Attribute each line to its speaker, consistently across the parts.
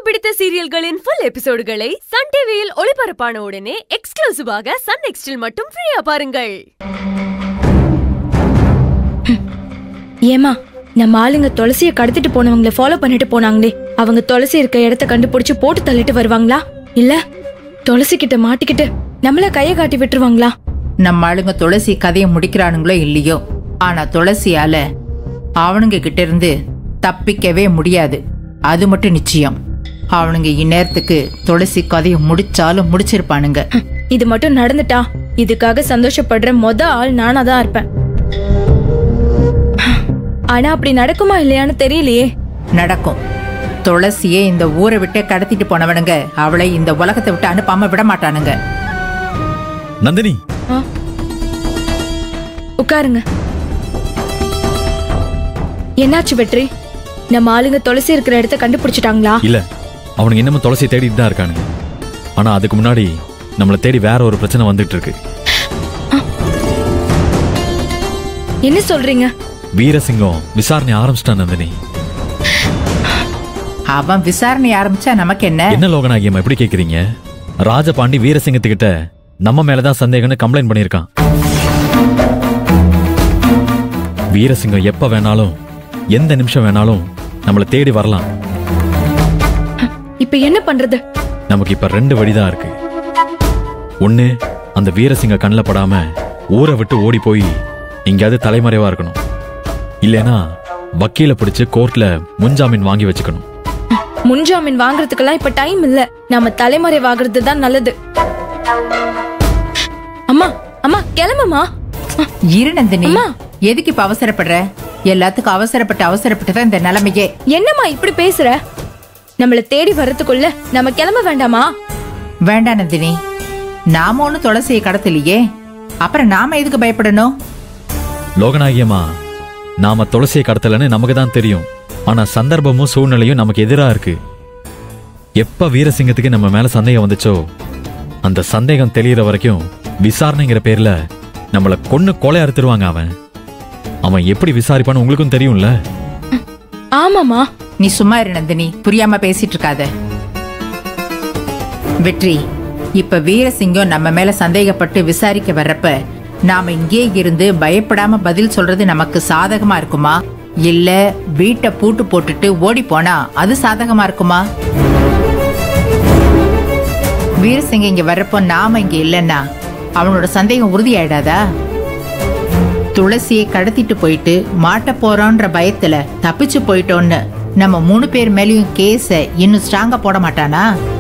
Speaker 1: பிடித்த சீரியல்களின் full எபிசோடுகளை Sun டிவியில் ஒளிபரப்பான உடனே எக்ஸ்க்ளூசிவாக சன் நெக்ஸ்டில் மட்டும் ஃப்ரீயா பாருங்கள்
Speaker 2: ஏமா நம்ம ஆளுங்க துளசிய கடத்திட்டு போனவங்கள ஃபாலோ பண்ணிட்டு போனாங்களே அவங்க துளசி இருக்க இடத்த கண்டுபிடிச்சு போட்டு தள்ளிட்டு வருவாங்களா இல்ல துளசி கிட்ட மாட்டிக்கிட்டு நம்மள கைய காட்டி விட்டுருவாங்களா
Speaker 3: நம்ம ஆளுங்க துளசி கதையை முடிக்கிறானுங்களோ இல்லையோ ஆனா துளசியால அவனுங்க கிட்ட இருந்து தப்பிக்கவே முடியாது அது மட்டும் நிச்சயம் அவனுங்க இந்நேரத்துக்கு துளசி கதையை முடிச்சாலும் முடிச்சிருப்பானுங்க
Speaker 2: ஹம், இது மட்டும் நடந்துட்டா இதுக்காக சந்தோஷப்படுற மொத ஆள் நானா தான் இருப்பேன் ஆனா அப்படி நடக்குமா இல்லையான்னு தெரியலையே
Speaker 3: நடக்கும் துளசியே இந்த ஊரை விட்டு கடத்திட்டு போனவனுங்க அவளை இந்த உலகத்தை விட்டு அனுப்பாம விட மாட்டானுங்க
Speaker 4: நந்தினி
Speaker 2: ஆ? உட்காருங்க என்னாச்சு வெற்றி நம்ம ஆளுங்க துளசி இருக்கிற இடத்த கண்டுபிடிச்சிட்டாங்களா
Speaker 4: இல்ல அவனுங்க இன்னமும் துளசி தேடிட்டு தான் இருக்கானுங்க ஆனா அதுக்கு முன்னாடி நம்மளை தேடி வேற ஒரு பிரச்சனை வந்துட்டு இருக்கு
Speaker 2: என்ன சொல்றீங்க
Speaker 4: வீரசிங்கம் விசாரணை ஆரம்பிச்சிட்டான் நந்தினி
Speaker 3: அவன் விசாரணை ஆரம்பிச்சா நமக்கு என்ன
Speaker 4: என்ன லோகநாயகியம் எப்படி கேக்குறீங்க ராஜபாண்டி வீரசிங்கத்துக்கிட்ட நம்ம மேலதான் சந்தேகம்னு கம்ப்ளைண்ட் பண்ணிருக்கான் வீரசிங்கம் எப்ப வேணாலும் எந்த நிமிஷம் வேணாலும் நம்மளை தேடி வரலாம்
Speaker 2: இப்ப என்ன பண்றது
Speaker 4: நமக்கு இப்ப ரெண்டு வழிதான் இருக்கு ஒண்ணு அந்த வீரசிங்க கண்ணில் படாம ஊரை விட்டு ஓடி போய் எங்கேயாவது தலைமறைவா இருக்கணும் இல்லைனா வக்கீல பிடிச்சு கோர்ட்ல முன்ஜாமீன் வாங்கி வச்சுக்கணும்
Speaker 2: முன்ஜாமீன் வாங்குறதுக்கெல்லாம் இப்ப டைம் இல்ல நாம தலைமறை வாங்குறது தான் நல்லது அம்மா அம்மா கிளம்புமா
Speaker 3: இரு நந்தினி
Speaker 2: அம்மா.
Speaker 3: எதுக்கு இப்ப அவசரப்படுற எல்லாத்துக்கும் அவசரப்பட்டு அவசரப்பட்டு தான் இந்த நிலைமையே
Speaker 2: என்னம்மா இப்படி பேசுற நம்மள தேடி வர்றதுக்குள்ள நம்ம கிளம்ப வேண்டாமா
Speaker 3: வேண்டாம் நந்தினி நாம ஒண்ணு துளசியை கடத்தலையே அப்புறம் நாம எதுக்கு பயப்படணும்
Speaker 4: லோகநாயகியம்மா நாம துளசியை கடத்தலன்னு நமக்கு தான் தெரியும் ஆனா சந்தர்ப்பமும் சூழ்நிலையும் நமக்கு எதிரா இருக்கு எப்ப வீரசிங்கத்துக்கு நம்ம மேல சந்தேகம் வந்துச்சோ அந்த சந்தேகம் தெளியற வரைக்கும் விசாரணைங்கிற பேர்ல நம்மள கொன்னு கொலை அறுத்துருவாங்க அவன் அவன் எப்படி விசாரிப்பான்னு உங்களுக்கும் தெரியும்ல
Speaker 2: ஆமாமா
Speaker 3: நீ சும்மா இரு நந்தினி புரியாம பேசிட்டு இருக்காத வெற்றி இப்ப வீரசிங்கம் நம்ம மேல சந்தேகப்பட்டு விசாரிக்க வர்றப்ப நாம இங்கே இருந்து பயப்படாம பதில் சொல்றது நமக்கு சாதகமா இருக்குமா இல்ல வீட்டை பூட்டு போட்டுட்டு ஓடி போனா அது சாதகமா இருக்குமா வீரசிங்கம் இங்க வர்றப்போ நாம இங்க இல்லைன்னா அவனோட சந்தேகம் உறுதியாயிடாதா துளசியை கடத்திட்டு போயிட்டு மாட்ட போறோன்ற பயத்துல தப்பிச்சு போயிட்டோன்னு நம்ம மூணு பேர் மேலயும் கேஸ இன்னும் ஸ்ட்ராங்கா போட மாட்டானா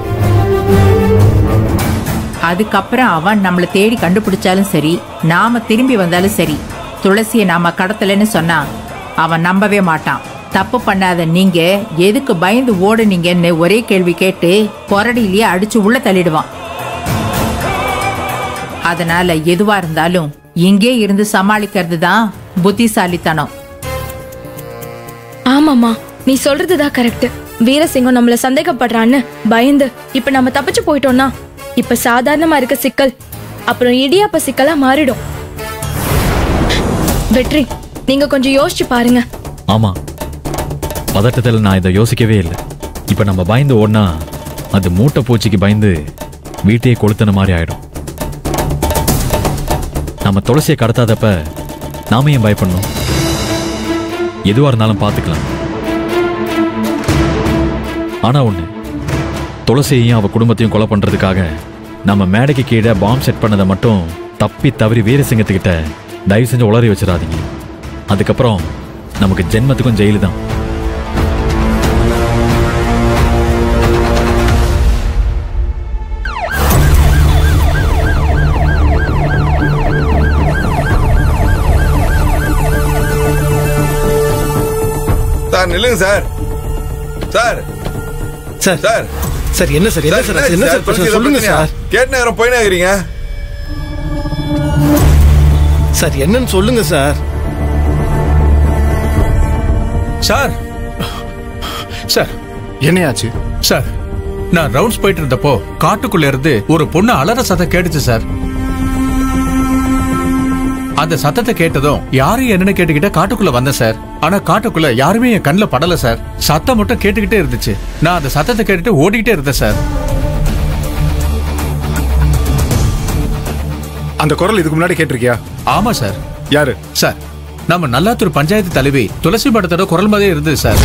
Speaker 3: அதுக்கப்புறம் அவன் நம்மளை தேடி கண்டுபிடிச்சாலும் சரி நாம திரும்பி வந்தாலும் சரி துளசியை நாம கடத்தலைன்னு சொன்னா அவன் நம்பவே மாட்டான் தப்பு பண்ணாத நீங்க எதுக்கு பயந்து ஓடுனீங்கன்னு ஒரே கேள்வி கேட்டு கொரடியிலேயே அடிச்சு உள்ள தள்ளிடுவான் அதனால எதுவா இருந்தாலும் இங்கே இருந்து சமாளிக்கிறது தான் புத்திசாலித்தனம்
Speaker 2: ஆமாமா நீ சொல்றதுதான் கரெக்ட் வீரசிங்கம் நம்மள சந்தேகப்படுறான்னு பயந்து இப்ப நம்ம தப்பிச்சு போயிட்டோம்னா இப்ப சாதாரணமா இருக்க சிக்கல் அப்புறம் இடியாப்ப சிக்கலா மாறிடும் வெற்றி நீங்க கொஞ்சம் யோசிச்சு பாருங்க
Speaker 4: ஆமா பதட்டத்தில் நான் இதை யோசிக்கவே இல்லை இப்ப நம்ம பயந்து ஓடினா அது மூட்டை பூச்சிக்கு பயந்து வீட்டையே கொளுத்தன மாதிரி ஆயிடும் நம்ம துளசியை கடத்தாதப்ப நாம ஏன் பயப்படணும் எதுவா இருந்தாலும் பார்த்துக்கலாம் ஆனா ஒண்ணு துளசியையும் அவ குடும்பத்தையும் கொலை பண்றதுக்காக நம்ம மேடைக்கு கீழே பாம்பு செட் பண்ணதை மட்டும் தப்பி தவறி வீரசிங்கத்துக்கிட்ட தயவு செஞ்சு உளறி வச்சிடாதீங்க அதுக்கப்புறம் நமக்கு ஜென்மத்துக்கும் ஜெயிலு தான்
Speaker 5: சார் நில்லுங்க sir sir
Speaker 6: sir
Speaker 5: sir
Speaker 6: sir என்ன சார் என்ன சார் ஆச்சு? என்ன சார் பிரச்சனை சொல்லுங்க சார்
Speaker 5: கேட்ட நேரம் போயினே இருக்கிறீங்க
Speaker 6: சார் என்னன்னு சொல்லுங்க சார்
Speaker 7: சார் சார்
Speaker 6: என்னையாச்சு
Speaker 7: சார் நான் ரவுண்ட்ஸ் போயிட்டு இருந்தப்போ காட்டுக்குள்ள இருந்து ஒரு பொண்ணு அலற சத்தம் கேட்டுச்சு சார் அந்த சத்தத்தை கேட்டதும் யாரு என்னன்னு கேட்டுக்கிட்ட காட்டுக்குள்ள வந்தேன் சார் ஆனா காட்டுக்குள்ள யாருமே என் கண்ணுல படல சார் சத்தம் மட்டும் கேட்டுக்கிட்டே இருந்துச்சு நான் அந்த சத்தத்தை கேட்டுட்டு ஓடிக்கிட்டே இருந்தேன் சார்
Speaker 6: அந்த குரல் இதுக்கு முன்னாடி கேட்டிருக்கியா
Speaker 7: ஆமா சார்
Speaker 6: யாரு
Speaker 7: சார் நம்ம நல்லாத்தூர் பஞ்சாயத்து தலைவி துளசி படத்தோட குரல் மாதிரியே இருந்தது சார்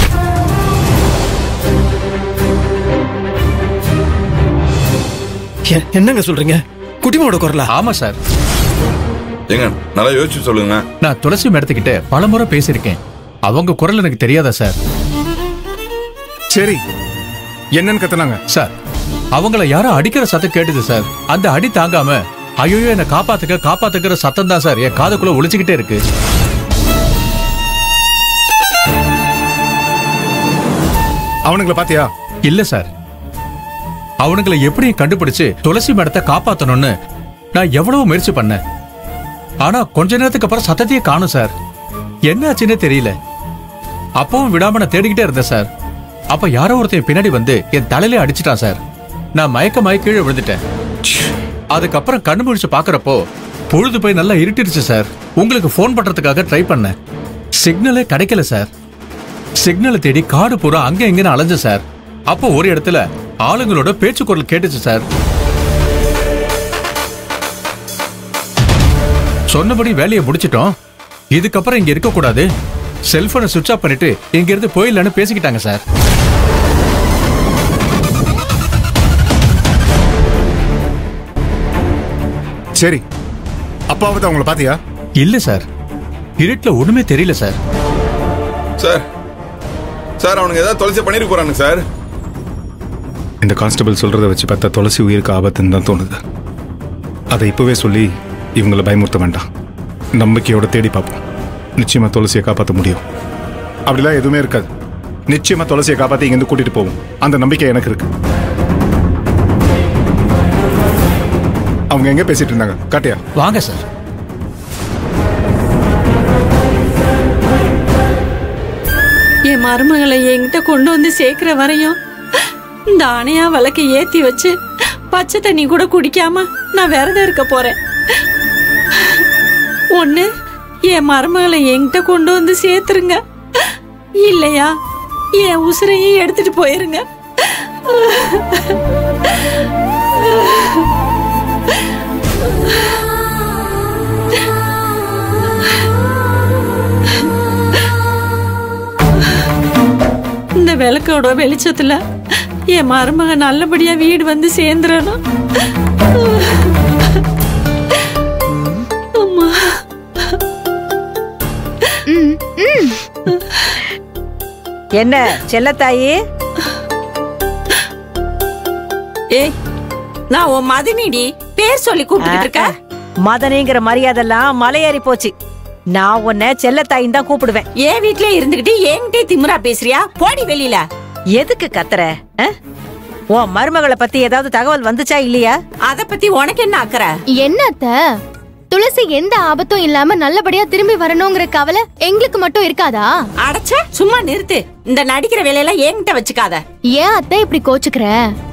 Speaker 6: எ- என்னங்க சொல்றீங்க குட்டிமாவோட குரலா
Speaker 7: ஆமா சார்
Speaker 5: ஏங்க நல்லா யோசிச்சு சொல்லுங்க
Speaker 7: நான் துளசி மேடத்துக்கிட்ட பலமுறை பேசியிருக்கேன் அவங்க குரல் எனக்கு தெரியாதா சார்
Speaker 6: சரி என்னன்னு கத்துனாங்க
Speaker 7: சார் அவங்கள யாரோ அடிக்கிற சத்தம் கேட்டுது சார் அந்த அடி தாங்காம ஐயோ என்ன காப்பாத்துக்க காப்பாத்துக்கிற சத்தம் தான் சார் என் காதுக்குள்ள ஒளிச்சுக்கிட்டே இருக்கு
Speaker 6: அவனுங்கள பாத்தியா
Speaker 7: இல்ல சார் அவனுங்களை எப்படி கண்டுபிடிச்சு துளசி மடத்தை காப்பாத்தணும்னு நான் எவ்வளவு முயற்சி பண்ணேன் ஆனா கொஞ்ச நேரத்துக்கு அப்புறம் சத்தத்தையே காணும் சார் என்ன ஆச்சுன்னே தெரியல அப்பவும் விடாம நான் தேடிக்கிட்டே இருந்தேன் சார் அப்ப யாரோ ஒருத்தன் பின்னாடி வந்து என் தலையிலே அடிச்சிட்டான் சார் நான் மயக்கமாய் கீழே விழுந்துட்டேன் அதுக்கப்புறம் கண்ணு முழிச்சு பாக்குறப்போ பொழுது போய் நல்லா இருட்டிடுச்சு சார் உங்களுக்கு ஃபோன் பண்றதுக்காக ட்ரை பண்ணேன் சிக்னலே கிடைக்கல சார் சிக்னலை தேடி காடு பூரா அங்க எங்கன்னு அலைஞ்சேன் சார் அப்போ ஒரு இடத்துல ஆளுங்களோட பேச்சு குரல் கேட்டுச்சு சார் சொன்னபடி வேலையை முடிச்சிட்டோம் இதுக்கப்புறம் இங்க இருக்க கூடாது செல்போனை சுவிட்ச் ஆஃப் பண்ணிட்டு இங்க இருந்து போயிடலான்னு பேசிக்கிட்டாங்க சார்
Speaker 6: சரி அப்பாவது அவங்கள பாத்தியா
Speaker 7: இல்ல சார் இருட்டுல ஒண்ணுமே தெரியல சார்
Speaker 5: சார் சார் அவனுங்க ஏதாவது தொலைச்சி பண்ணிட்டு போறானுங்க சார்
Speaker 6: இந்த கான்ஸ்டபிள் சொல்றத வச்சு பார்த்தா துளசி உயிருக்கு ஆபத்துன்னு தான் தோணுது அதை இப்பவே சொல்லி இவங்களை பயமுறுத்த வேண்டாம் நம்பிக்கையோட தேடி பார்ப்போம் நிச்சயமா துளசியை காப்பாற்ற முடியும் அப்படிலாம் எதுவுமே இருக்காது நிச்சயமா துளசியை காப்பாற்றி இங்கேருந்து கூட்டிட்டு போவோம் அந்த நம்பிக்கை எனக்கு இருக்கு அவங்க எங்க பேசிட்டு இருந்தாங்க காட்டியா
Speaker 7: வாங்க சார்
Speaker 8: என் மருமகளை என்கிட்ட கொண்டு வந்து சேர்க்கிற வரையும் இந்த அணையா விளக்கு ஏத்தி வச்சு பச்சை தண்ணி கூட குடிக்காம நான் விரதம் இருக்க போறேன் ஒண்ணு என் மருமகளை என்கிட்ட கொண்டு வந்து சேர்த்துருங்க இல்லையா என் உசுரையும் எடுத்துட்டு போயிருங்க இந்த விளக்கோட வெளிச்சத்துல என் மருமக நல்லபடியா வீடு வந்து சேர்ந்துடணும் அம்மா
Speaker 9: என்ன செல்லத்தாயி
Speaker 8: ஏய் நான் உன் மதினிடி பேர் சொல்லி கூப்பிட்டு இருக்க
Speaker 9: மதனிங்கிற மரியாதைலாம் மலையேறி போச்சு நான் உன்னை செல்லத்தாயின்னு தான் கூப்பிடுவேன்
Speaker 8: என் வீட்லயே இருந்துகிட்டு என்கிட்டே திமிரா பேசுறியா போடி வெளியில
Speaker 9: எதுக்கு கத்துற ஆ? உன் மருமகளை பத்தி ஏதாவது தகவல் வந்துச்சா இல்லையா
Speaker 8: அத பத்தி உனக்கு என்ன அக்கறை
Speaker 10: என்ன அத்தை துளசி எந்த ஆபத்தும் இல்லாம நல்லபடியா திரும்பி வரணுங்கிற கவலை எங்களுக்கு மட்டும் இருக்காதா
Speaker 8: அடைச்ச சும்மா நிறுத்து இந்த நடிக்கிற வேலையெல்லாம் என்கிட்ட வச்சுக்காத
Speaker 10: ஏன் அத்தை இப்படி கோச்சுக்கிற